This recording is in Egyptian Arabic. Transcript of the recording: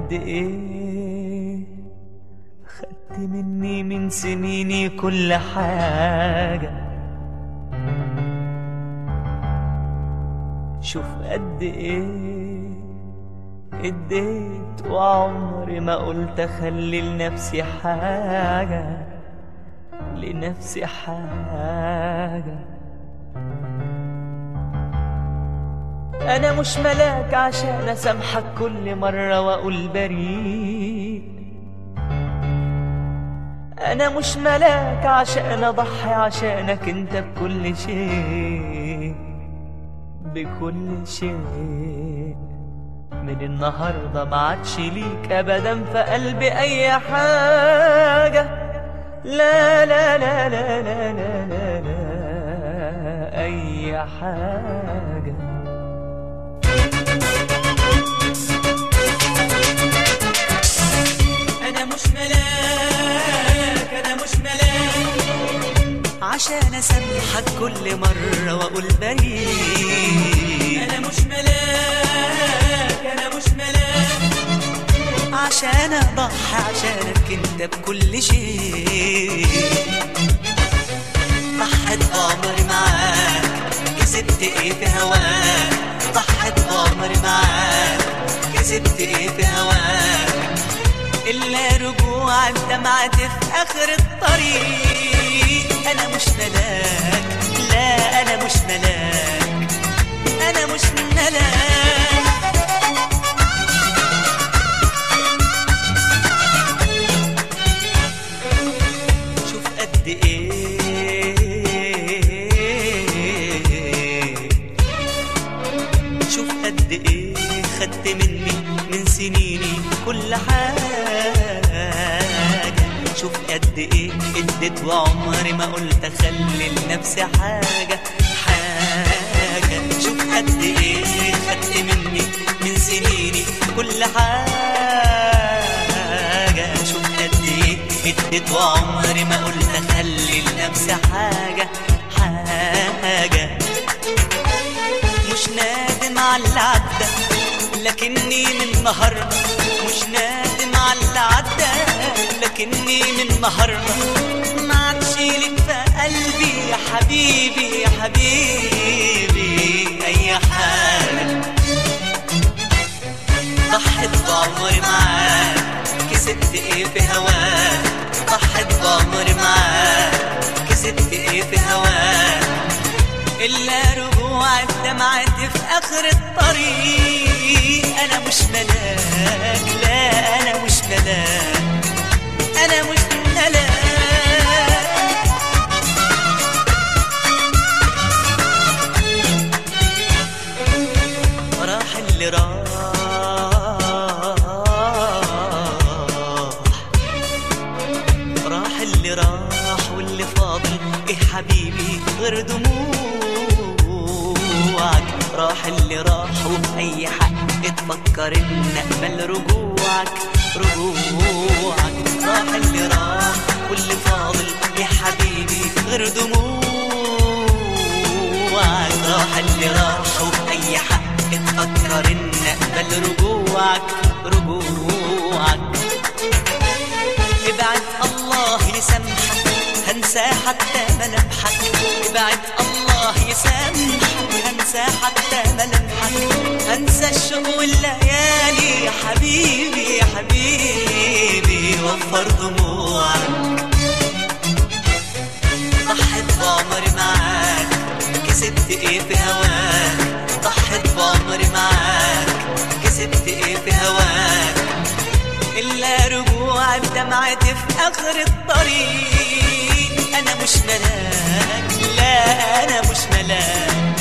قد ايه خدت مني من سنيني كل حاجة شوف قد ايه اديت وعمري ما قلت اخلي لنفسي حاجة لنفسي حاجة انا مش ملاك عشان اسامحك كل مرة واقول بريء انا مش ملاك عشان اضحي عشانك انت بكل شيء بكل شيء من النهاردة ما عادش ليك ابدا في قلبي اي حاجة لا لا لا لا لا لا لا, لا اي حاجة انا مش ملاك انا مش ملاك عشان اسامحك كل مرة واقول بريء انا مش ملاك انا مش ملاك عشان اضحي عشانك انت بكل شيء ضحت بعمري معاك كسبت ايه في هواك ضحت بعمري معاك كسبت ايه في هواك الا رجوع الدمعة في اخر الطريق انا مش ملاك لا انا مش ملاك انا مش ملاك شوف قد ايه شوف قد ايه خدت مني من سنيني كل حاجة شوف قد ايه اديت وعمري ما قلت اخلي لنفسي حاجة حاجة شوف قد ايه خدت مني من سنيني كل حاجة شوف قد ايه اديت وعمري ما قلت اخلي لنفسي حاجة حاجة مش نادم على اللي عدى لكني من النهاردة مش نادم على اللي عدى لكني من النهاردة ما عادش لك في قلبي يا حبيبي يا حبيبي أي حاجة ضحت بعمري معاك كسبت ايه في هواك ضحت بعمري معاك كسبت ايه في هواك إلا رجوع الدمعة في آخر الطريق أنا مش ملاك لا أنا مش ملاك أنا مش ملاك راح اللي راح راح اللي راح واللي فاضل ايه حبيبي غير دموعك راح اللي راح وبأي حق تفكر ان اقبل رجوعك رجوعك راح اللي راح واللي فاضل يا حبيبي غير دموعك راح اللي راح وبأي حق تفكر ان اقبل رجوعك رجوعك ابعد الله يسامحك هنسى حتى ملامحك ابعد الله يسامحك هنسى حتى ملامحك هنسى الشوق والليالي يا حبيبي يا حبيبي وفر دموعك ضحت بعمري معاك كسبت ايه في هواك ضحت بعمري معاك كسبت ايه في هواك إلا رجوع بدمعتي في آخر الطريق أنا مش ملاك لا أنا مش ملاك